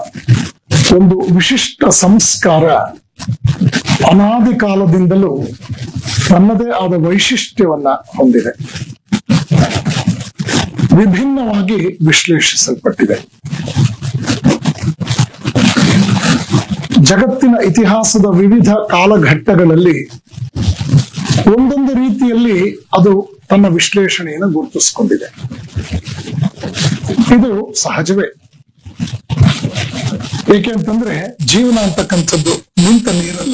ಒಂದು ವಿಶಿಷ್ಟ ಸಂಸ್ಕಾರ ಅನಾದಿ ಕಾಲದಿಂದಲೂ ತನ್ನದೇ ಆದ ವೈಶಿಷ್ಟ್ಯವನ್ನ ಹೊಂದಿದೆ ವಿಭಿನ್ನವಾಗಿ ವಿಶ್ಲೇಷಿಸಲ್ಪಟ್ಟಿದೆ ಜಗತ್ತಿನ ಇತಿಹಾಸದ ವಿವಿಧ ಕಾಲಘಟ್ಟಗಳಲ್ಲಿ ಒಂದೊಂದು ರೀತಿಯಲ್ಲಿ ಅದು ತನ್ನ ವಿಶ್ಲೇಷಣೆಯನ್ನು ಗುರುತಿಸಿಕೊಂಡಿದೆ ಇದು ಸಹಜವೇ ಏಕೆ ಅಂತಂದ್ರೆ ಜೀವನ ಅಂತಕ್ಕಂಥದ್ದು ನಿಂತ ನೀರಲ್ಲ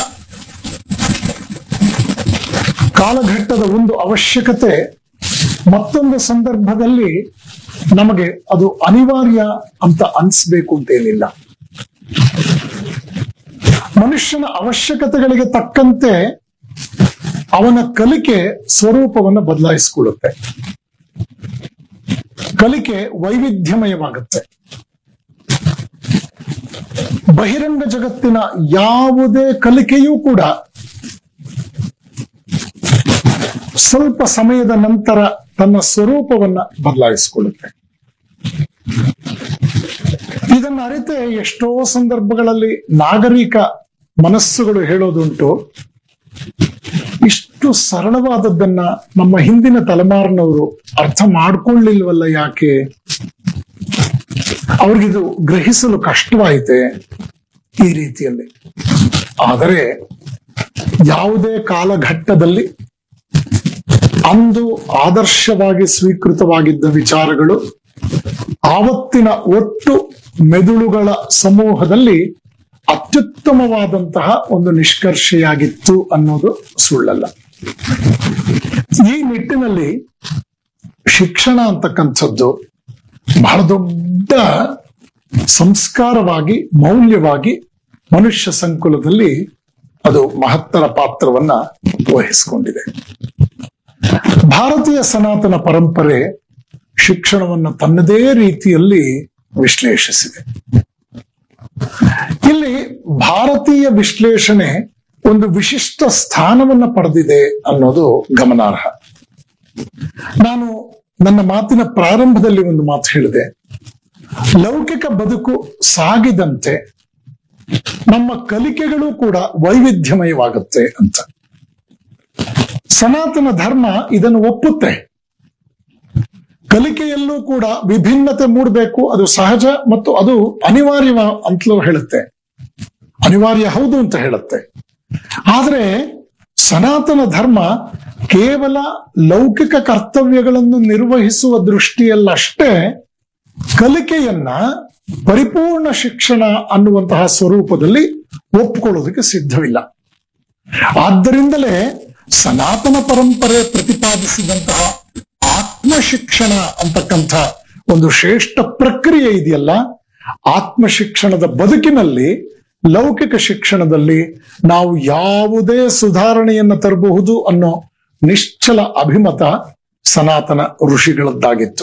ಕಾಲಘಟ್ಟದ ಒಂದು ಅವಶ್ಯಕತೆ ಮತ್ತೊಂದು ಸಂದರ್ಭದಲ್ಲಿ ನಮಗೆ ಅದು ಅನಿವಾರ್ಯ ಅಂತ ಅನ್ಸ್ಬೇಕು ಅಂತೇನಿಲ್ಲ ಮನುಷ್ಯನ ಅವಶ್ಯಕತೆಗಳಿಗೆ ತಕ್ಕಂತೆ ಅವನ ಕಲಿಕೆ ಸ್ವರೂಪವನ್ನು ಬದಲಾಯಿಸಿಕೊಳ್ಳುತ್ತೆ ಕಲಿಕೆ ವೈವಿಧ್ಯಮಯವಾಗುತ್ತೆ ಬಹಿರಂಗ ಜಗತ್ತಿನ ಯಾವುದೇ ಕಲಿಕೆಯೂ ಕೂಡ ಸ್ವಲ್ಪ ಸಮಯದ ನಂತರ ತನ್ನ ಸ್ವರೂಪವನ್ನ ಬದಲಾಯಿಸಿಕೊಳ್ಳುತ್ತೆ ಇದನ್ನ ಅರಿತೆ ಎಷ್ಟೋ ಸಂದರ್ಭಗಳಲ್ಲಿ ನಾಗರಿಕ ಮನಸ್ಸುಗಳು ಹೇಳೋದುಂಟು ಇಷ್ಟು ಸರಳವಾದದ್ದನ್ನ ನಮ್ಮ ಹಿಂದಿನ ತಲೆಮಾರಿನವರು ಅರ್ಥ ಮಾಡ್ಕೊಳ್ಳಿಲ್ವಲ್ಲ ಯಾಕೆ ಅವ್ರಿಗಿದು ಗ್ರಹಿಸಲು ಕಷ್ಟವಾಯಿತೆ ಈ ರೀತಿಯಲ್ಲಿ ಆದರೆ ಯಾವುದೇ ಕಾಲಘಟ್ಟದಲ್ಲಿ ಅಂದು ಆದರ್ಶವಾಗಿ ಸ್ವೀಕೃತವಾಗಿದ್ದ ವಿಚಾರಗಳು ಆವತ್ತಿನ ಒಟ್ಟು ಮೆದುಳುಗಳ ಸಮೂಹದಲ್ಲಿ ಅತ್ಯುತ್ತಮವಾದಂತಹ ಒಂದು ನಿಷ್ಕರ್ಷೆಯಾಗಿತ್ತು ಅನ್ನೋದು ಸುಳ್ಳಲ್ಲ ಈ ನಿಟ್ಟಿನಲ್ಲಿ ಶಿಕ್ಷಣ ಅಂತಕ್ಕಂಥದ್ದು ಬಹಳ ದೊಡ್ಡ ಸಂಸ್ಕಾರವಾಗಿ ಮೌಲ್ಯವಾಗಿ ಮನುಷ್ಯ ಸಂಕುಲದಲ್ಲಿ ಅದು ಮಹತ್ತರ ಪಾತ್ರವನ್ನ ವಹಿಸಿಕೊಂಡಿದೆ ಭಾರತೀಯ ಸನಾತನ ಪರಂಪರೆ ಶಿಕ್ಷಣವನ್ನು ತನ್ನದೇ ರೀತಿಯಲ್ಲಿ ವಿಶ್ಲೇಷಿಸಿದೆ ಇಲ್ಲಿ ಭಾರತೀಯ ವಿಶ್ಲೇಷಣೆ ಒಂದು ವಿಶಿಷ್ಟ ಸ್ಥಾನವನ್ನ ಪಡೆದಿದೆ ಅನ್ನೋದು ಗಮನಾರ್ಹ ನಾನು ನನ್ನ ಮಾತಿನ ಪ್ರಾರಂಭದಲ್ಲಿ ಒಂದು ಮಾತು ಹೇಳಿದೆ ಲೌಕಿಕ ಬದುಕು ಸಾಗಿದಂತೆ ನಮ್ಮ ಕಲಿಕೆಗಳು ಕೂಡ ವೈವಿಧ್ಯಮಯವಾಗುತ್ತೆ ಅಂತ ಸನಾತನ ಧರ್ಮ ಇದನ್ನು ಒಪ್ಪುತ್ತೆ ಕಲಿಕೆಯಲ್ಲೂ ಕೂಡ ವಿಭಿನ್ನತೆ ಮೂಡಬೇಕು ಅದು ಸಹಜ ಮತ್ತು ಅದು ಅನಿವಾರ್ಯ ಅಂತಲೂ ಹೇಳುತ್ತೆ ಅನಿವಾರ್ಯ ಹೌದು ಅಂತ ಹೇಳುತ್ತೆ ಆದ್ರೆ ಸನಾತನ ಧರ್ಮ ಕೇವಲ ಲೌಕಿಕ ಕರ್ತವ್ಯಗಳನ್ನು ನಿರ್ವಹಿಸುವ ದೃಷ್ಟಿಯಲ್ಲಷ್ಟೇ ಕಲಿಕೆಯನ್ನ ಪರಿಪೂರ್ಣ ಶಿಕ್ಷಣ ಅನ್ನುವಂತಹ ಸ್ವರೂಪದಲ್ಲಿ ಒಪ್ಪಿಕೊಳ್ಳೋದಕ್ಕೆ ಸಿದ್ಧವಿಲ್ಲ ಆದ್ದರಿಂದಲೇ ಸನಾತನ ಪರಂಪರೆ ಪ್ರತಿಪಾದಿಸಿದಂತಹ ಆತ್ಮ ಶಿಕ್ಷಣ ಅಂತಕ್ಕಂಥ ಒಂದು ಶ್ರೇಷ್ಠ ಪ್ರಕ್ರಿಯೆ ಇದೆಯಲ್ಲ ಆತ್ಮ ಶಿಕ್ಷಣದ ಬದುಕಿನಲ್ಲಿ ಲೌಕಿಕ ಶಿಕ್ಷಣದಲ್ಲಿ ನಾವು ಯಾವುದೇ ಸುಧಾರಣೆಯನ್ನು ತರಬಹುದು ಅನ್ನೋ ನಿಶ್ಚಲ ಅಭಿಮತ ಸನಾತನ ಋಷಿಗಳದ್ದಾಗಿತ್ತು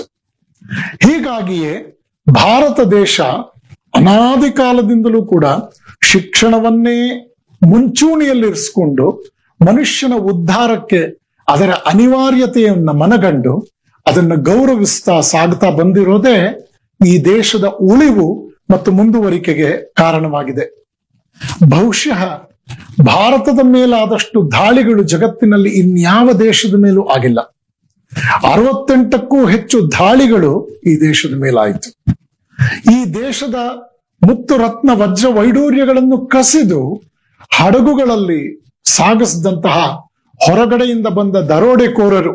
ಹೀಗಾಗಿಯೇ ಭಾರತ ದೇಶ ಅನಾದಿ ಕಾಲದಿಂದಲೂ ಕೂಡ ಶಿಕ್ಷಣವನ್ನೇ ಮುಂಚೂಣಿಯಲ್ಲಿರಿಸಿಕೊಂಡು ಮನುಷ್ಯನ ಉದ್ಧಾರಕ್ಕೆ ಅದರ ಅನಿವಾರ್ಯತೆಯನ್ನ ಮನಗಂಡು ಅದನ್ನು ಗೌರವಿಸ್ತಾ ಸಾಗ್ತಾ ಬಂದಿರೋದೇ ಈ ದೇಶದ ಉಳಿವು ಮತ್ತು ಮುಂದುವರಿಕೆಗೆ ಕಾರಣವಾಗಿದೆ ಬಹುಶಃ ಭಾರತದ ಮೇಲಾದಷ್ಟು ದಾಳಿಗಳು ಜಗತ್ತಿನಲ್ಲಿ ಇನ್ಯಾವ ದೇಶದ ಮೇಲೂ ಆಗಿಲ್ಲ ಅರವತ್ತೆಂಟಕ್ಕೂ ಹೆಚ್ಚು ದಾಳಿಗಳು ಈ ದೇಶದ ಮೇಲಾಯಿತು ಈ ದೇಶದ ಮುತ್ತು ರತ್ನ ವಜ್ರ ವೈಡೂರ್ಯಗಳನ್ನು ಕಸಿದು ಹಡಗುಗಳಲ್ಲಿ ಸಾಗಿಸಿದಂತಹ ಹೊರಗಡೆಯಿಂದ ಬಂದ ದರೋಡೆಕೋರರು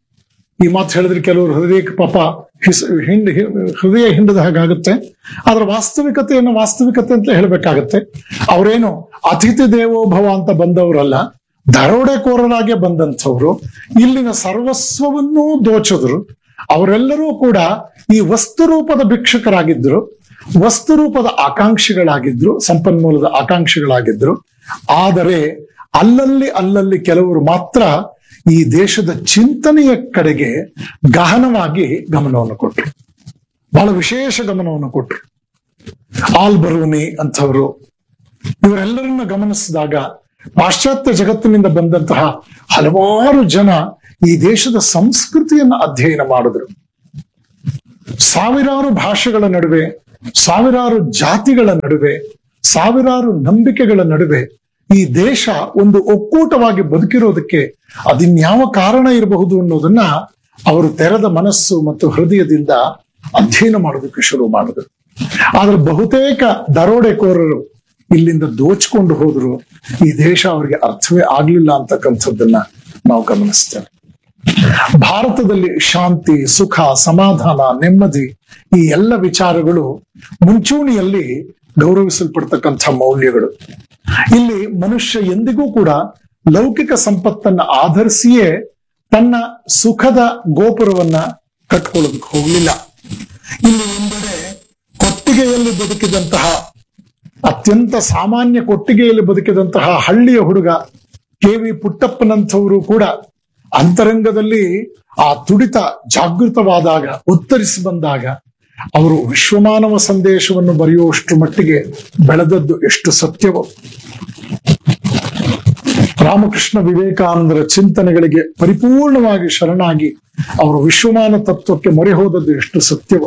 ಈ ಮಾತು ಹೇಳಿದ್ರೆ ಕೆಲವರು ಹೃದಯಕ್ಕೆ ಪಾಪ ಹಿಸ್ ಹಿಂಡ್ ಹಿ- ಹೃದಯ ಹಿಂಡದ ಹಾಗಾಗುತ್ತೆ ಆದ್ರೆ ವಾಸ್ತವಿಕತೆಯನ್ನು ವಾಸ್ತವಿಕತೆ ಅಂತ ಹೇಳಬೇಕಾಗತ್ತೆ ಅವರೇನು ಅತಿಥಿ ದೇವೋಭವ ಅಂತ ಬಂದವರಲ್ಲ ದರೋಡೆಕೋರರಾಗೆ ಬಂದಂಥವ್ರು ಇಲ್ಲಿನ ಸರ್ವಸ್ವವನ್ನೂ ದೋಚಿದ್ರು ಅವರೆಲ್ಲರೂ ಕೂಡ ಈ ವಸ್ತು ರೂಪದ ಭಿಕ್ಷಕರಾಗಿದ್ರು ವಸ್ತು ರೂಪದ ಆಕಾಂಕ್ಷಿಗಳಾಗಿದ್ರು ಸಂಪನ್ಮೂಲದ ಆಕಾಂಕ್ಷಿಗಳಾಗಿದ್ರು ಆದರೆ ಅಲ್ಲಲ್ಲಿ ಅಲ್ಲಲ್ಲಿ ಕೆಲವರು ಮಾತ್ರ ಈ ದೇಶದ ಚಿಂತನೆಯ ಕಡೆಗೆ ಗಹನವಾಗಿ ಗಮನವನ್ನು ಕೊಟ್ಟರು ಬಹಳ ವಿಶೇಷ ಗಮನವನ್ನು ಕೊಟ್ಟರು ಆಲ್ ಬರೂನಿ ಅಂಥವರು ಇವರೆಲ್ಲರನ್ನ ಗಮನಿಸಿದಾಗ ಪಾಶ್ಚಾತ್ಯ ಜಗತ್ತಿನಿಂದ ಬಂದಂತಹ ಹಲವಾರು ಜನ ಈ ದೇಶದ ಸಂಸ್ಕೃತಿಯನ್ನು ಅಧ್ಯಯನ ಮಾಡಿದ್ರು ಸಾವಿರಾರು ಭಾಷೆಗಳ ನಡುವೆ ಸಾವಿರಾರು ಜಾತಿಗಳ ನಡುವೆ ಸಾವಿರಾರು ನಂಬಿಕೆಗಳ ನಡುವೆ ಈ ದೇಶ ಒಂದು ಒಕ್ಕೂಟವಾಗಿ ಬದುಕಿರೋದಕ್ಕೆ ಅದಿನ್ಯಾವ ಕಾರಣ ಇರಬಹುದು ಅನ್ನೋದನ್ನ ಅವರು ತೆರೆದ ಮನಸ್ಸು ಮತ್ತು ಹೃದಯದಿಂದ ಅಧ್ಯಯನ ಮಾಡೋದಕ್ಕೆ ಶುರು ಮಾಡಿದ್ರು ಆದ್ರೆ ಬಹುತೇಕ ದರೋಡೆಕೋರರು ಇಲ್ಲಿಂದ ದೋಚ್ಕೊಂಡು ಹೋದ್ರು ಈ ದೇಶ ಅವರಿಗೆ ಅರ್ಥವೇ ಆಗ್ಲಿಲ್ಲ ಅಂತಕ್ಕಂಥದ್ದನ್ನ ನಾವು ಗಮನಿಸ್ತೇವೆ ಭಾರತದಲ್ಲಿ ಶಾಂತಿ ಸುಖ ಸಮಾಧಾನ ನೆಮ್ಮದಿ ಈ ಎಲ್ಲ ವಿಚಾರಗಳು ಮುಂಚೂಣಿಯಲ್ಲಿ ಗೌರವಿಸಲ್ಪಡ್ತಕ್ಕಂಥ ಮೌಲ್ಯಗಳು ಇಲ್ಲಿ ಮನುಷ್ಯ ಎಂದಿಗೂ ಕೂಡ ಲೌಕಿಕ ಸಂಪತ್ತನ್ನ ಆಧರಿಸಿಯೇ ತನ್ನ ಸುಖದ ಗೋಪುರವನ್ನ ಕಟ್ಕೊಳ್ಳೋದಕ್ಕೆ ಹೋಗಲಿಲ್ಲ ಇಲ್ಲಿ ಒಂದೆಡೆ ಕೊಟ್ಟಿಗೆಯಲ್ಲಿ ಬದುಕಿದಂತಹ ಅತ್ಯಂತ ಸಾಮಾನ್ಯ ಕೊಟ್ಟಿಗೆಯಲ್ಲಿ ಬದುಕಿದಂತಹ ಹಳ್ಳಿಯ ಹುಡುಗ ಕೆ ವಿ ಪುಟ್ಟಪ್ಪನಂಥವರು ಕೂಡ ಅಂತರಂಗದಲ್ಲಿ ಆ ತುಡಿತ ಜಾಗೃತವಾದಾಗ ಉತ್ತರಿಸಿ ಬಂದಾಗ ಅವರು ವಿಶ್ವಮಾನವ ಸಂದೇಶವನ್ನು ಬರೆಯುವಷ್ಟು ಮಟ್ಟಿಗೆ ಬೆಳೆದದ್ದು ಎಷ್ಟು ಸತ್ಯವೋ ರಾಮಕೃಷ್ಣ ವಿವೇಕಾನಂದರ ಚಿಂತನೆಗಳಿಗೆ ಪರಿಪೂರ್ಣವಾಗಿ ಶರಣಾಗಿ ಅವರು ವಿಶ್ವಮಾನ ತತ್ವಕ್ಕೆ ಮೊರೆ ಹೋದದ್ದು ಎಷ್ಟು ಸತ್ಯವೋ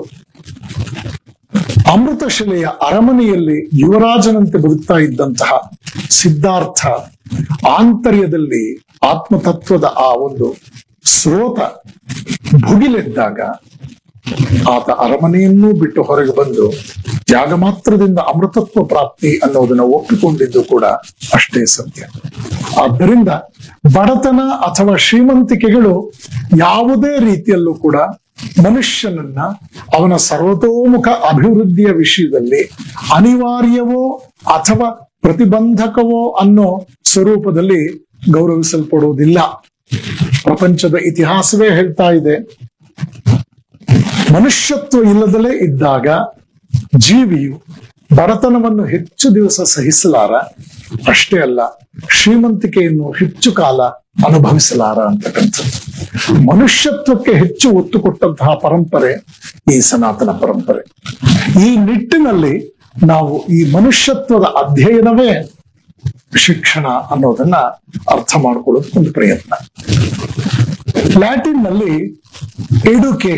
ಅಮೃತಶಿಲೆಯ ಅರಮನೆಯಲ್ಲಿ ಯುವರಾಜನಂತೆ ಬದುಕ್ತಾ ಇದ್ದಂತಹ ಸಿದ್ಧಾರ್ಥ ಆಂತರ್ಯದಲ್ಲಿ ಆತ್ಮತತ್ವದ ಆ ಒಂದು ಸ್ರೋತ ಭುಗಿಲೆದ್ದಾಗ ಆತ ಅರಮನೆಯನ್ನೂ ಬಿಟ್ಟು ಹೊರಗೆ ಬಂದು ತ್ಯಾಗ ಮಾತ್ರದಿಂದ ಅಮೃತತ್ವ ಪ್ರಾಪ್ತಿ ಅನ್ನೋದನ್ನ ಒಪ್ಪಿಕೊಂಡಿದ್ದು ಕೂಡ ಅಷ್ಟೇ ಸತ್ಯ ಆದ್ದರಿಂದ ಬಡತನ ಅಥವಾ ಶ್ರೀಮಂತಿಕೆಗಳು ಯಾವುದೇ ರೀತಿಯಲ್ಲೂ ಕೂಡ ಮನುಷ್ಯನನ್ನ ಅವನ ಸರ್ವತೋಮುಖ ಅಭಿವೃದ್ಧಿಯ ವಿಷಯದಲ್ಲಿ ಅನಿವಾರ್ಯವೋ ಅಥವಾ ಪ್ರತಿಬಂಧಕವೋ ಅನ್ನೋ ಸ್ವರೂಪದಲ್ಲಿ ಗೌರವಿಸಲ್ಪಡುವುದಿಲ್ಲ ಪ್ರಪಂಚದ ಇತಿಹಾಸವೇ ಹೇಳ್ತಾ ಇದೆ ಮನುಷ್ಯತ್ವ ಇಲ್ಲದಲೇ ಇದ್ದಾಗ ಜೀವಿಯು ಬಡತನವನ್ನು ಹೆಚ್ಚು ದಿವಸ ಸಹಿಸಲಾರ ಅಷ್ಟೇ ಅಲ್ಲ ಶ್ರೀಮಂತಿಕೆಯನ್ನು ಹೆಚ್ಚು ಕಾಲ ಅನುಭವಿಸಲಾರ ಅಂತಕ್ಕಂಥದ್ದು ಮನುಷ್ಯತ್ವಕ್ಕೆ ಹೆಚ್ಚು ಒತ್ತು ಕೊಟ್ಟಂತಹ ಪರಂಪರೆ ಈ ಸನಾತನ ಪರಂಪರೆ ಈ ನಿಟ್ಟಿನಲ್ಲಿ ನಾವು ಈ ಮನುಷ್ಯತ್ವದ ಅಧ್ಯಯನವೇ ಶಿಕ್ಷಣ ಅನ್ನೋದನ್ನ ಅರ್ಥ ಮಾಡ್ಕೊಳ್ಳೋದಕ್ಕೆ ಒಂದು ಪ್ರಯತ್ನ ಲ್ಯಾಟಿನ್ ನಲ್ಲಿ ಎಡುಕೆ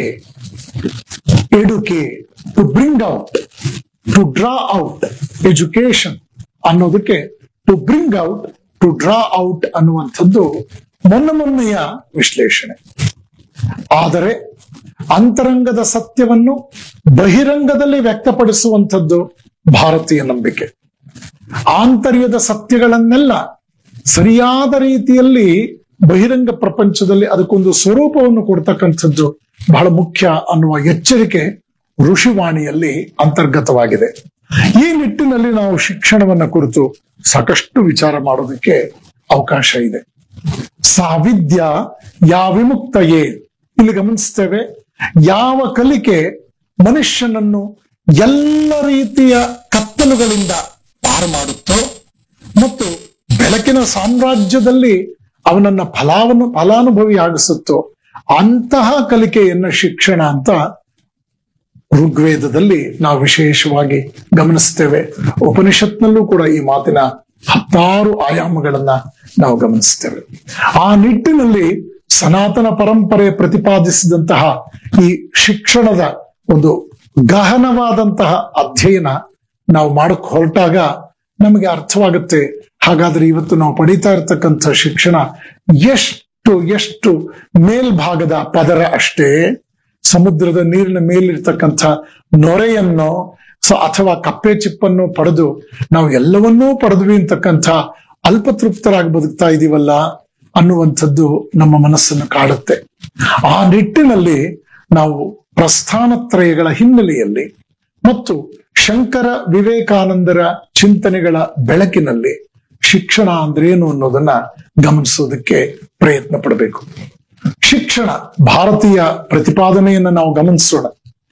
ಎಡುಕೆ to bring out to draw out education ಅನ್ನೋದಕ್ಕೆ to bring out to draw out ಅನ್ನುವಂಥದ್ದು ಮೊನ್ನ ಮೊನ್ನೆಯ ವಿಶ್ಲೇಷಣೆ ಆದರೆ ಅಂತರಂಗದ ಸತ್ಯವನ್ನು ಬಹಿರಂಗದಲ್ಲಿ ವ್ಯಕ್ತಪಡಿಸುವಂಥದ್ದು ಭಾರತೀಯ ನಂಬಿಕೆ ಆಂತರ್ಯದ ಸತ್ಯಗಳನ್ನೆಲ್ಲ ಸರಿಯಾದ ರೀತಿಯಲ್ಲಿ ಬಹಿರಂಗ ಪ್ರಪಂಚದಲ್ಲಿ ಅದಕ್ಕೊಂದು ಸ್ವರೂಪವನ್ನು ಕೊಡ್ತಕ್ಕಂಥದ್ದು ಬಹಳ ಮುಖ್ಯ ಅನ್ನುವ ಎಚ್ಚರಿಕೆ ಋಷಿವಾಣಿಯಲ್ಲಿ ಅಂತರ್ಗತವಾಗಿದೆ ಈ ನಿಟ್ಟಿನಲ್ಲಿ ನಾವು ಶಿಕ್ಷಣವನ್ನ ಕುರಿತು ಸಾಕಷ್ಟು ವಿಚಾರ ಮಾಡೋದಕ್ಕೆ ಅವಕಾಶ ಇದೆ ಸಾವಿದ್ಯ ಯಾ ವಿಮುಕ್ತಯೇ ಇಲ್ಲಿ ಗಮನಿಸ್ತೇವೆ ಯಾವ ಕಲಿಕೆ ಮನುಷ್ಯನನ್ನು ಎಲ್ಲ ರೀತಿಯ ಕತ್ತಲುಗಳಿಂದ ಪಾರು ಮಾಡುತ್ತೋ ಮತ್ತು ಬೆಳಕಿನ ಸಾಮ್ರಾಜ್ಯದಲ್ಲಿ ಅವನನ್ನ ಫಲಾವನ್ನು ಫಲಾನುಭವಿಯಾಗಿಸುತ್ತೋ ಅಂತಹ ಕಲಿಕೆಯನ್ನ ಶಿಕ್ಷಣ ಅಂತ ಋಗ್ವೇದದಲ್ಲಿ ನಾವು ವಿಶೇಷವಾಗಿ ಗಮನಿಸ್ತೇವೆ ಉಪನಿಷತ್ನಲ್ಲೂ ಕೂಡ ಈ ಮಾತಿನ ಹತ್ತಾರು ಆಯಾಮಗಳನ್ನ ನಾವು ಗಮನಿಸ್ತೇವೆ ಆ ನಿಟ್ಟಿನಲ್ಲಿ ಸನಾತನ ಪರಂಪರೆ ಪ್ರತಿಪಾದಿಸಿದಂತಹ ಈ ಶಿಕ್ಷಣದ ಒಂದು ಗಹನವಾದಂತಹ ಅಧ್ಯಯನ ನಾವು ಮಾಡಕ್ ಹೊರಟಾಗ ನಮಗೆ ಅರ್ಥವಾಗುತ್ತೆ ಹಾಗಾದ್ರೆ ಇವತ್ತು ನಾವು ಪಡಿತಾ ಇರತಕ್ಕಂಥ ಶಿಕ್ಷಣ ಎಷ್ಟು ಎಷ್ಟು ಮೇಲ್ಭಾಗದ ಪದರ ಅಷ್ಟೇ ಸಮುದ್ರದ ನೀರಿನ ಮೇಲಿರ್ತಕ್ಕಂಥ ನೊರೆಯನ್ನು ಸೊ ಅಥವಾ ಕಪ್ಪೆ ಚಿಪ್ಪನ್ನು ಪಡೆದು ನಾವು ಎಲ್ಲವನ್ನೂ ಪಡೆದ್ವಿ ಅಂತಕ್ಕಂಥ ಅಲ್ಪತೃಪ್ತರಾಗಿ ಬದುಕ್ತಾ ಇದೀವಲ್ಲ ಅನ್ನುವಂಥದ್ದು ನಮ್ಮ ಮನಸ್ಸನ್ನು ಕಾಡುತ್ತೆ ಆ ನಿಟ್ಟಿನಲ್ಲಿ ನಾವು ಪ್ರಸ್ಥಾನತ್ರಯಗಳ ಹಿನ್ನೆಲೆಯಲ್ಲಿ ಮತ್ತು ಶಂಕರ ವಿವೇಕಾನಂದರ ಚಿಂತನೆಗಳ ಬೆಳಕಿನಲ್ಲಿ ಶಿಕ್ಷಣ ಅಂದ್ರೇನು ಅನ್ನೋದನ್ನ ಗಮನಿಸೋದಕ್ಕೆ ಪ್ರಯತ್ನ ಪಡಬೇಕು ಶಿಕ್ಷಣ ಭಾರತೀಯ ಪ್ರತಿಪಾದನೆಯನ್ನ ನಾವು ಗಮನಿಸೋಣ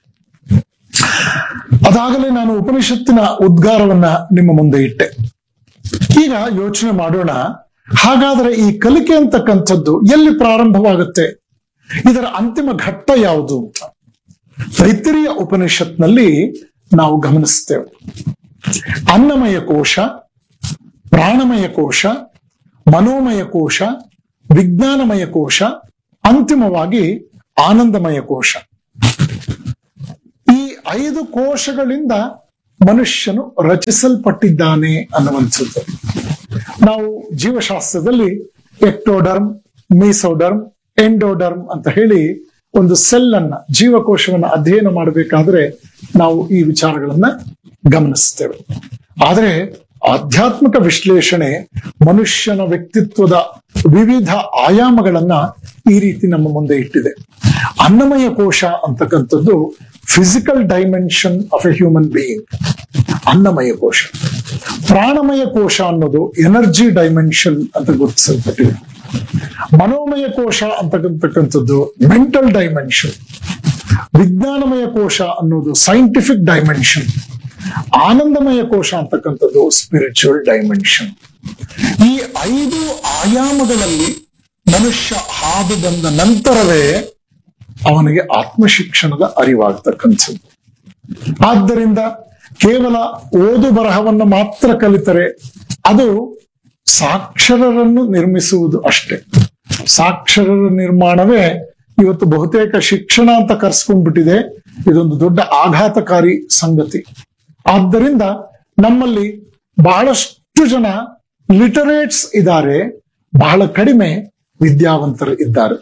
ಅದಾಗಲೇ ನಾನು ಉಪನಿಷತ್ತಿನ ಉದ್ಗಾರವನ್ನ ನಿಮ್ಮ ಮುಂದೆ ಇಟ್ಟೆ ಈಗ ಯೋಚನೆ ಮಾಡೋಣ ಹಾಗಾದ್ರೆ ಈ ಕಲಿಕೆ ಅಂತಕ್ಕಂಥದ್ದು ಎಲ್ಲಿ ಪ್ರಾರಂಭವಾಗುತ್ತೆ ಇದರ ಅಂತಿಮ ಘಟ್ಟ ಯಾವುದು ಅಂತ ತೈತಿರಿಯ ಉಪನಿಷತ್ನಲ್ಲಿ ನಾವು ಗಮನಿಸ್ತೇವೆ ಅನ್ನಮಯ ಕೋಶ ಪ್ರಾಣಮಯ ಕೋಶ ಮನೋಮಯ ಕೋಶ ವಿಜ್ಞಾನಮಯ ಕೋಶ ಅಂತಿಮವಾಗಿ ಆನಂದಮಯ ಕೋಶ ಈ ಐದು ಕೋಶಗಳಿಂದ ಮನುಷ್ಯನು ರಚಿಸಲ್ಪಟ್ಟಿದ್ದಾನೆ ಅನ್ನುವಂಥದ್ದು ನಾವು ಜೀವಶಾಸ್ತ್ರದಲ್ಲಿ ಎಕ್ಟೋಡರ್ಮ್ ಮೀಸೋಡರ್ಮ್ ಎಂಡೋಡರ್ಮ್ ಅಂತ ಹೇಳಿ ಒಂದು ಸೆಲ್ ಅನ್ನ ಜೀವಕೋಶವನ್ನ ಅಧ್ಯಯನ ಮಾಡಬೇಕಾದ್ರೆ ನಾವು ಈ ವಿಚಾರಗಳನ್ನ ಗಮನಿಸ್ತೇವೆ ಆದ್ರೆ ಆಧ್ಯಾತ್ಮಿಕ ವಿಶ್ಲೇಷಣೆ ಮನುಷ್ಯನ ವ್ಯಕ್ತಿತ್ವದ ವಿವಿಧ ಆಯಾಮಗಳನ್ನ ಈ ರೀತಿ ನಮ್ಮ ಮುಂದೆ ಇಟ್ಟಿದೆ ಅನ್ನಮಯ ಕೋಶ ಅಂತಕ್ಕಂಥದ್ದು physical dimension of a human being ಅನ್ನಮಯ ಕೋಶ ಪ್ರಾಣಮಯ ಕೋಶ ಅನ್ನೋದು ಎನರ್ಜಿ ಡೈಮೆನ್ಷನ್ ಅಂತ ಗುರುತಿಸಲ್ಪಟ್ಟಿದೆ ಮನೋಮಯ ಕೋಶ ಅಂತಕ್ಕಂಥದ್ದು ಮೆಂಟಲ್ ಡೈಮೆನ್ಷನ್ ವಿಜ್ಞಾನಮಯ ಕೋಶ ಅನ್ನೋದು ಸೈಂಟಿಫಿಕ್ ಡೈಮೆನ್ಷನ್ ಆನಂದಮಯ ಕೋಶ ಅಂತಕ್ಕಂಥದ್ದು ಸ್ಪಿರಿಚುವಲ್ ಡೈಮೆನ್ಷನ್ ಈ ಐದು ಆಯಾಮಗಳಲ್ಲಿ ಮನುಷ್ಯ ಹಾದು ಬಂದ ನಂತರವೇ ಅವನಿಗೆ ಆತ್ಮಶಿಕ್ಷಣದ ಅರಿವಾಗ್ತಕ್ಕಂಥದ್ದು ಆದ್ದರಿಂದ ಕೇವಲ ಓದು ಬರಹವನ್ನು ಮಾತ್ರ ಕಲಿತರೆ ಅದು ಸಾಕ್ಷರರನ್ನು ನಿರ್ಮಿಸುವುದು ಅಷ್ಟೇ ಸಾಕ್ಷರರ ನಿರ್ಮಾಣವೇ ಇವತ್ತು ಬಹುತೇಕ ಶಿಕ್ಷಣ ಅಂತ ಕರ್ಸ್ಕೊಂಡ್ಬಿಟ್ಟಿದೆ ಇದೊಂದು ದೊಡ್ಡ ಆಘಾತಕಾರಿ ಸಂಗತಿ ಆದ್ದರಿಂದ ನಮ್ಮಲ್ಲಿ ಬಹಳಷ್ಟು ಜನ ಲಿಟರೇಟ್ಸ್ ಇದ್ದಾರೆ ಬಹಳ ಕಡಿಮೆ ವಿದ್ಯಾವಂತರು ಇದ್ದಾರೆ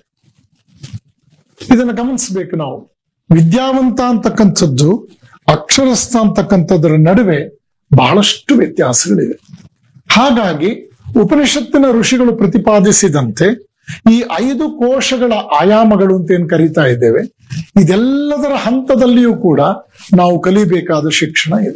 ಇದನ್ನ ಗಮನಿಸಬೇಕು ನಾವು ವಿದ್ಯಾವಂತ ಅಂತಕ್ಕಂಥದ್ದು ಅಕ್ಷರಸ್ಥ ಅಂತಕ್ಕಂಥದ್ರ ನಡುವೆ ಬಹಳಷ್ಟು ವ್ಯತ್ಯಾಸಗಳಿವೆ ಹಾಗಾಗಿ ಉಪನಿಷತ್ತಿನ ಋಷಿಗಳು ಪ್ರತಿಪಾದಿಸಿದಂತೆ ಈ ಐದು ಕೋಶಗಳ ಆಯಾಮಗಳು ಅಂತ ಏನ್ ಕರೀತಾ ಇದ್ದೇವೆ ಇದೆಲ್ಲದರ ಹಂತದಲ್ಲಿಯೂ ಕೂಡ ನಾವು ಕಲಿಬೇಕಾದ ಶಿಕ್ಷಣ ಇದೆ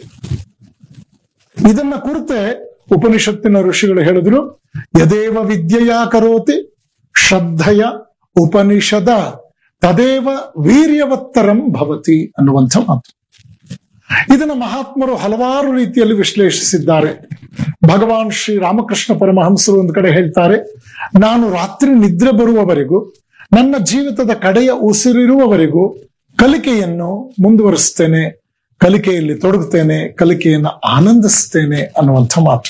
ಇದನ್ನ ಕುರಿತೆ ಉಪನಿಷತ್ತಿನ ಋಷಿಗಳು ಹೇಳಿದ್ರು ಯದೇವ ವಿದ್ಯೆಯ ಕರೋತಿ ಶ್ರದ್ಧೆಯ ಉಪನಿಷದ ತದೇವ ವೀರ್ಯವತ್ತರಂ ಭವತಿ ಅನ್ನುವಂಥ ಮಾತು ಇದನ್ನ ಮಹಾತ್ಮರು ಹಲವಾರು ರೀತಿಯಲ್ಲಿ ವಿಶ್ಲೇಷಿಸಿದ್ದಾರೆ ಭಗವಾನ್ ಶ್ರೀ ರಾಮಕೃಷ್ಣ ಪರಮಹಂಸರು ಒಂದು ಕಡೆ ಹೇಳ್ತಾರೆ ನಾನು ರಾತ್ರಿ ನಿದ್ರೆ ಬರುವವರೆಗೂ ನನ್ನ ಜೀವಿತದ ಕಡೆಯ ಉಸಿರಿರುವವರೆಗೂ ಕಲಿಕೆಯನ್ನು ಮುಂದುವರಿಸ್ತೇನೆ ಕಲಿಕೆಯಲ್ಲಿ ತೊಡಗುತ್ತೇನೆ ಕಲಿಕೆಯನ್ನು ಆನಂದಿಸ್ತೇನೆ ಅನ್ನುವಂಥ ಮಾತು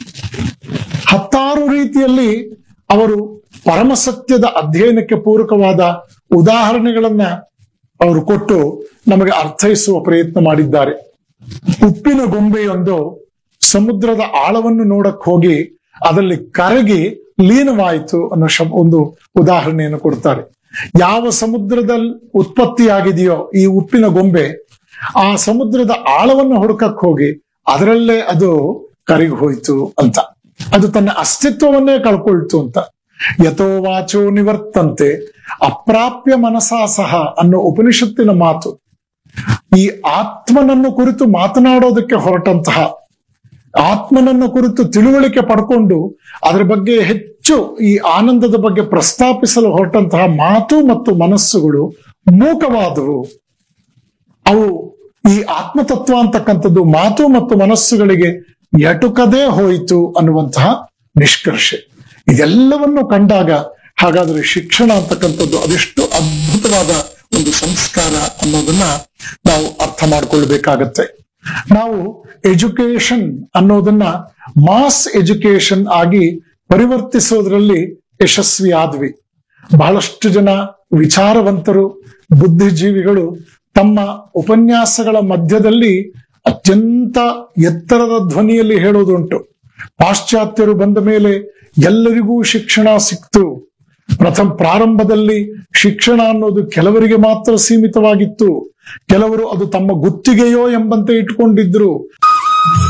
ಹತ್ತಾರು ರೀತಿಯಲ್ಲಿ ಅವರು ಪರಮಸತ್ಯದ ಅಧ್ಯಯನಕ್ಕೆ ಪೂರಕವಾದ ಉದಾಹರಣೆಗಳನ್ನ ಅವರು ಕೊಟ್ಟು ನಮಗೆ ಅರ್ಥೈಸುವ ಪ್ರಯತ್ನ ಮಾಡಿದ್ದಾರೆ ಉಪ್ಪಿನ ಗೊಂಬೆಯೊಂದು ಸಮುದ್ರದ ಆಳವನ್ನು ನೋಡಕ್ ಹೋಗಿ ಅದರಲ್ಲಿ ಕರಗಿ ಲೀನವಾಯಿತು ಅನ್ನೋ ಶಬ್ ಒಂದು ಉದಾಹರಣೆಯನ್ನು ಕೊಡ್ತಾರೆ ಯಾವ ಸಮುದ್ರದಲ್ಲಿ ಉತ್ಪತ್ತಿಯಾಗಿದೆಯೋ ಈ ಉಪ್ಪಿನ ಗೊಂಬೆ ಆ ಸಮುದ್ರದ ಆಳವನ್ನು ಹುಡುಕಕ್ ಹೋಗಿ ಅದರಲ್ಲೇ ಅದು ಕರಗಿ ಹೋಯ್ತು ಅಂತ ಅದು ತನ್ನ ಅಸ್ತಿತ್ವವನ್ನೇ ಕಳ್ಕೊಳ್ತು ಅಂತ ಯಥೋ ವಾಚೋ ನಿವರ್ತಂತೆ ಅಪ್ರಾಪ್ಯ ಮನಸಾ ಸಹ ಅನ್ನೋ ಉಪನಿಷತ್ತಿನ ಮಾತು ಈ ಆತ್ಮನನ್ನು ಕುರಿತು ಮಾತನಾಡೋದಕ್ಕೆ ಹೊರಟಂತಹ ಆತ್ಮನನ್ನು ಕುರಿತು ತಿಳುವಳಿಕೆ ಪಡ್ಕೊಂಡು ಅದರ ಬಗ್ಗೆ ಹೆಚ್ಚು ಈ ಆನಂದದ ಬಗ್ಗೆ ಪ್ರಸ್ತಾಪಿಸಲು ಹೊರಟಂತಹ ಮಾತು ಮತ್ತು ಮನಸ್ಸುಗಳು ಮೂಕವಾದವು ಅವು ಈ ಆತ್ಮತತ್ವ ಅಂತಕ್ಕಂಥದ್ದು ಮಾತು ಮತ್ತು ಮನಸ್ಸುಗಳಿಗೆ ಎಟುಕದೇ ಹೋಯಿತು ಅನ್ನುವಂತಹ ನಿಷ್ಕರ್ಷೆ ಇದೆಲ್ಲವನ್ನು ಕಂಡಾಗ ಹಾಗಾದ್ರೆ ಶಿಕ್ಷಣ ಅಂತಕ್ಕಂಥದ್ದು ಅದೆಷ್ಟು ಅದ್ಭುತವಾದ ಒಂದು ಸಂಸ್ಕಾರ ಅನ್ನೋದನ್ನ ನಾವು ಅರ್ಥ ಮಾಡ್ಕೊಳ್ಬೇಕಾಗತ್ತೆ ನಾವು ಎಜುಕೇಶನ್ ಅನ್ನೋದನ್ನ ಮಾಸ್ ಎಜುಕೇಶನ್ ಆಗಿ ಪರಿವರ್ತಿಸೋದ್ರಲ್ಲಿ ಯಶಸ್ವಿ ಆದ್ವಿ ಬಹಳಷ್ಟು ಜನ ವಿಚಾರವಂತರು ಬುದ್ಧಿಜೀವಿಗಳು ತಮ್ಮ ಉಪನ್ಯಾಸಗಳ ಮಧ್ಯದಲ್ಲಿ ಅತ್ಯಂತ ಎತ್ತರದ ಧ್ವನಿಯಲ್ಲಿ ಹೇಳೋದುಂಟು ಪಾಶ್ಚಾತ್ಯರು ಬಂದ ಮೇಲೆ ಎಲ್ಲರಿಗೂ ಶಿಕ್ಷಣ ಸಿಕ್ತು ಪ್ರಥಮ ಪ್ರಾರಂಭದಲ್ಲಿ ಶಿಕ್ಷಣ ಅನ್ನೋದು ಕೆಲವರಿಗೆ ಮಾತ್ರ ಸೀಮಿತವಾಗಿತ್ತು ಕೆಲವರು ಅದು ತಮ್ಮ ಗುತ್ತಿಗೆಯೋ ಎಂಬಂತೆ ಇಟ್ಕೊಂಡಿದ್ರು